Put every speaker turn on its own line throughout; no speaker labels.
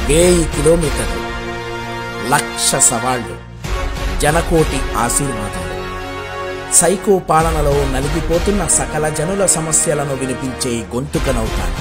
వేయి కిలోమీటర్లు లక్ష సవాళ్లు జనకోటి ఆశీర్వాదాలు సైకో పాలనలో నలిగిపోతున్న సకల జనుల సమస్యలను వినిపించే గొంతుకనవుతాను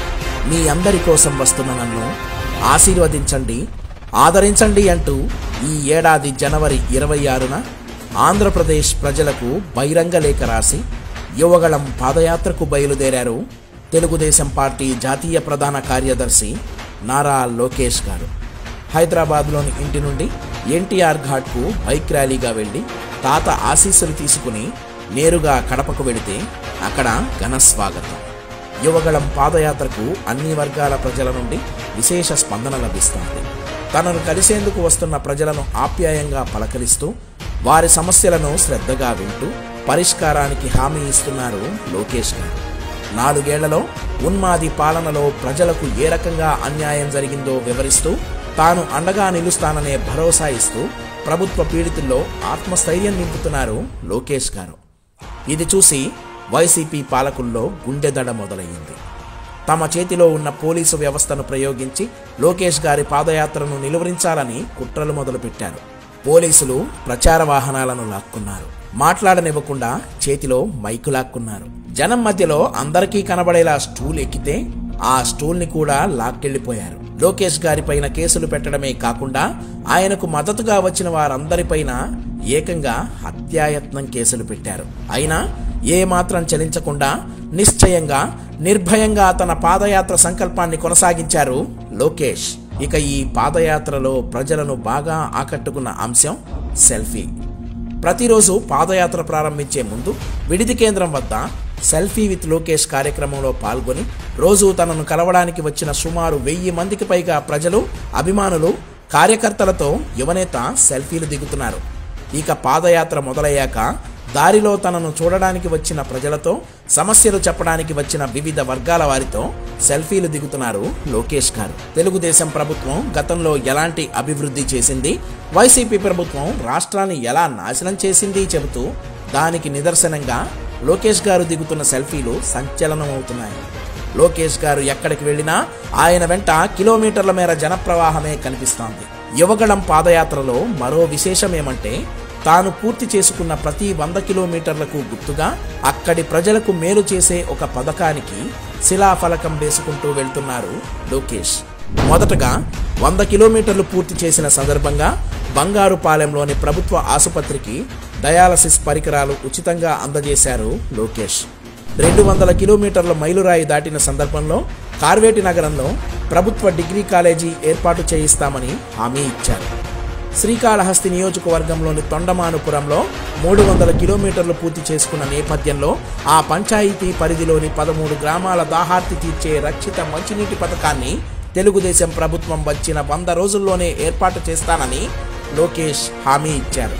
మీ అందరి కోసం వస్తున్న నన్ను ఆశీర్వదించండి ఆదరించండి అంటూ ఈ ఏడాది జనవరి ఇరవై ఆరున ఆంధ్రప్రదేశ్ ప్రజలకు బహిరంగ లేఖ రాసి యువగళం పాదయాత్రకు బయలుదేరారు తెలుగుదేశం పార్టీ జాతీయ ప్రధాన కార్యదర్శి నారా లోకేష్ గారు హైదరాబాద్లోని ఇంటి నుండి ఎన్టీఆర్ ఘాట్కు బైక్ ర్యాలీగా వెళ్లి తాత ఆశీస్సులు తీసుకుని నేరుగా కడపకు వెళితే అక్కడ ఘన స్వాగతం యువగళం పాదయాత్రకు అన్ని వర్గాల ప్రజల నుండి విశేష స్పందన లభిస్తోంది తనను కలిసేందుకు వస్తున్న ప్రజలను ఆప్యాయంగా పలకరిస్తూ వారి సమస్యలను శ్రద్ధగా వింటూ పరిష్కారానికి హామీ ఇస్తున్నారు లోకేష్ గారు నాలుగేళ్లలో ఉన్మాది పాలనలో ప్రజలకు ఏ రకంగా అన్యాయం జరిగిందో వివరిస్తూ తాను అండగా నిలుస్తాననే భరోసా ఇస్తూ ప్రభుత్వ పీడితుల్లో ఆత్మస్థైర్యం నింపుతున్నారు లోకేష్ గారు ఇది చూసి వైసీపీ పాలకుల్లో గుండెదడ మొదలయ్యింది తమ చేతిలో ఉన్న పోలీసు వ్యవస్థను ప్రయోగించి లోకేష్ గారి పాదయాత్రను నిలువరించాలని కుట్రలు మొదలుపెట్టారు పోలీసులు ప్రచార వాహనాలను లాక్కున్నారు మాట్లాడనివ్వకుండా చేతిలో మైకు లాక్కున్నారు జనం మధ్యలో అందరికీ కనబడేలా స్టూల్ ఎక్కితే ఆ స్టూల్ని కూడా లాక్కెళ్లిపోయారు లోకేష్ గారిపైన కేసులు పెట్టడమే కాకుండా ఆయనకు మద్దతుగా వచ్చిన వారందరిపైన ఏకంగా హత్యాయత్నం కేసులు పెట్టారు అయినా ఏ మాత్రం చలించకుండా నిశ్చయంగా నిర్భయంగా తన పాదయాత్ర సంకల్పాన్ని కొనసాగించారు లోకేష్ ఇక ఈ పాదయాత్రలో ప్రజలను బాగా ఆకట్టుకున్న అంశం సెల్ఫీ ప్రతిరోజు పాదయాత్ర ప్రారంభించే ముందు విడిది కేంద్రం వద్ద సెల్ఫీ విత్ లోకేష్ కార్యక్రమంలో పాల్గొని రోజు తనను కలవడానికి వచ్చిన సుమారు వెయ్యి మందికి పైగా ప్రజలు అభిమానులు కార్యకర్తలతో యువనేత సెల్ఫీలు దిగుతున్నారు ఇక పాదయాత్ర మొదలయ్యాక దారిలో తనను చూడడానికి వచ్చిన ప్రజలతో సమస్యలు చెప్పడానికి వచ్చిన వివిధ వర్గాల వారితో సెల్ఫీలు దిగుతున్నారు లోకేష్ గారు తెలుగుదేశం ప్రభుత్వం గతంలో ఎలాంటి అభివృద్ధి చేసింది వైసీపీ ప్రభుత్వం రాష్ట్రాన్ని ఎలా నాశనం చేసింది చెబుతూ దానికి నిదర్శనంగా లోకేష్ గారు దిగుతున్న సెల్ఫీలు సంచలనమవుతున్నాయి లోకేష్ గారు ఎక్కడికి వెళ్ళినా ఆయన వెంట కిలోమీటర్ల మేర జనప్రవాహమే కనిపిస్తోంది యువగళం పాదయాత్రలో మరో విశేషం ఏమంటే తాను పూర్తి చేసుకున్న ప్రతి వంద కిలోమీటర్లకు గుర్తుగా అక్కడి ప్రజలకు మేలు చేసే ఒక పథకానికి శిలాఫలకం వేసుకుంటూ వెళ్తున్నారు లోకేష్ మొదటగా వంద కిలోమీటర్లు పూర్తి చేసిన సందర్భంగా బంగారుపాలెంలోని ప్రభుత్వ ఆసుపత్రికి డయాలసిస్ పరికరాలు ఉచితంగా అందజేశారు లోకేష్ రెండు వందల కిలోమీటర్ల మైలురాయి దాటిన సందర్భంలో కార్వేటి నగరంలో ప్రభుత్వ డిగ్రీ కాలేజీ ఏర్పాటు చేయిస్తామని హామీ ఇచ్చారు శ్రీకాళహస్తి నియోజకవర్గంలోని తొండమానుపురంలో మూడు వందల కిలోమీటర్లు పూర్తి చేసుకున్న నేపథ్యంలో ఆ పంచాయతీ పరిధిలోని పదమూడు గ్రామాల దాహార్తి తీర్చే రక్షిత మంచినీటి పథకాన్ని తెలుగుదేశం ప్రభుత్వం వచ్చిన వంద రోజుల్లోనే ఏర్పాటు చేస్తానని లోకేష్ హామీ ఇచ్చారు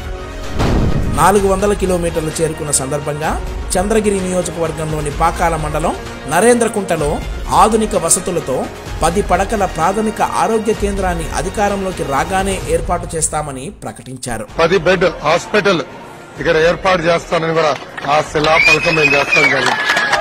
నాలుగు వందల కిలోమీటర్లు చేరుకున్న సందర్భంగా చంద్రగిరి నియోజకవర్గంలోని పాకాల మండలం నరేంద్రకుంటలో ఆధునిక వసతులతో పది పడకల ప్రాథమిక ఆరోగ్య కేంద్రాన్ని అధికారంలోకి రాగానే ఏర్పాటు చేస్తామని ప్రకటించారు
పది బెడ్ హాస్పిటల్ ఇక్కడ ఏర్పాటు చేస్తానని కూడా ఆ శిలా పథకం మేము చేస్తాం జరిగింది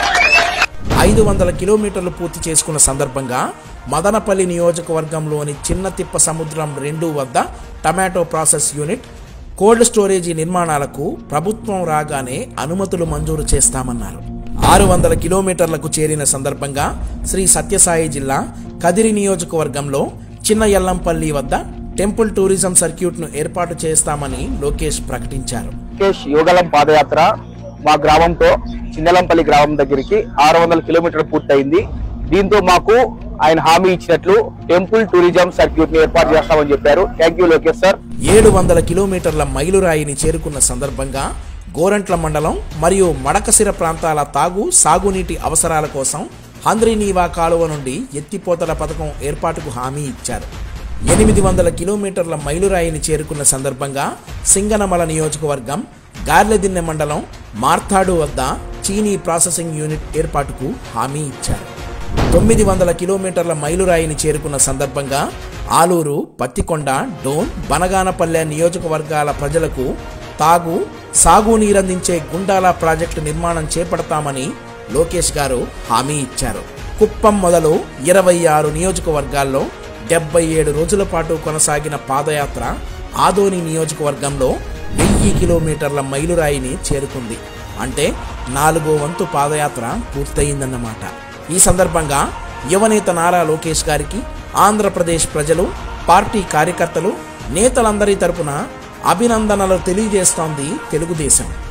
ఐదు వందల కిలోమీటర్లు పూర్తి చేసుకున్న సందర్భంగా మదనపల్లి నియోజకవర్గంలోని చిన్న తిప్ప సముద్రం రెండు వద్ద tomato process unit cold storage నిర్మాణాలకు ప్రభుత్వం రాగానే అనుమతులు మంజూరు చేస్తామన్నారు ఆరు వందల కిలోమీటర్లకు చేరిన సందర్భంగా శ్రీ సత్యసాయి జిల్లా కదిరి నియోజకవర్గంలో చిన్న ఎల్లంపల్లి వద్ద టెంపుల్ టూరిజం సర్క్యూట్ను ఏర్పాటు చేస్తామని లోకేష్ ప్రకటించారు
లోకేష్ యువగలం పాదయాత్ర మా గ్రామంతో చిన్నలంపల్లి గ్రామం దగ్గరికి ఆరు వందల కిలోమీటర్లు పూర్తయింది దీంతో మాకు ఆయన హామీ ఇచ్చినట్లు టెంపుల్ టూరిజం సర్క్యూట్ ని ఏర్పాటు చేస్తామని చెప్పారు థ్యాంక్ యూ లోకేష్ సార్
ఏడు వందల కిలోమీటర్ల మైలురాయిని చేరుకున్న సందర్భంగా గోరంట్ల మండలం మరియు మడకసిర ప్రాంతాల తాగు సాగునీటి అవసరాల కోసం హంద్రీనీవా కాలువ నుండి ఎత్తిపోతల పథకం ఏర్పాటుకు హామీ ఇచ్చారు ఎనిమిది వందల కిలోమీటర్ల మైలురాయిని చేరుకున్న సందర్భంగా సింగనమల నియోజకవర్గం గార్లెదిన్నె మండలం మార్తాడు వద్ద చీనీ ప్రాసెసింగ్ యూనిట్ ఏర్పాటుకు హామీ ఇచ్చారు తొమ్మిది వందల కిలోమీటర్ల మైలురాయిని చేరుకున్న సందర్భంగా ఆలూరు పత్తికొండ డోన్ బనగానపల్లె నియోజకవర్గాల ప్రజలకు తాగు సాగునీరందించే గుండాల ప్రాజెక్టు నిర్మాణం చేపడతామని లోకేష్ గారు హామీ ఇచ్చారు కుప్పం మొదలు ఇరవై ఆరు నియోజకవర్గాల్లో డెబ్బై ఏడు రోజుల పాటు కొనసాగిన పాదయాత్ర ఆదోని నియోజకవర్గంలో వెయ్యి కిలోమీటర్ల మైలురాయిని చేరుకుంది అంటే నాలుగో వంతు పాదయాత్ర పూర్తయిందన్నమాట ఈ సందర్భంగా యువనేత నారా లోకేష్ గారికి ఆంధ్రప్రదేశ్ ప్రజలు పార్టీ కార్యకర్తలు నేతలందరి తరపున అభినందనలు తెలియజేస్తోంది తెలుగుదేశం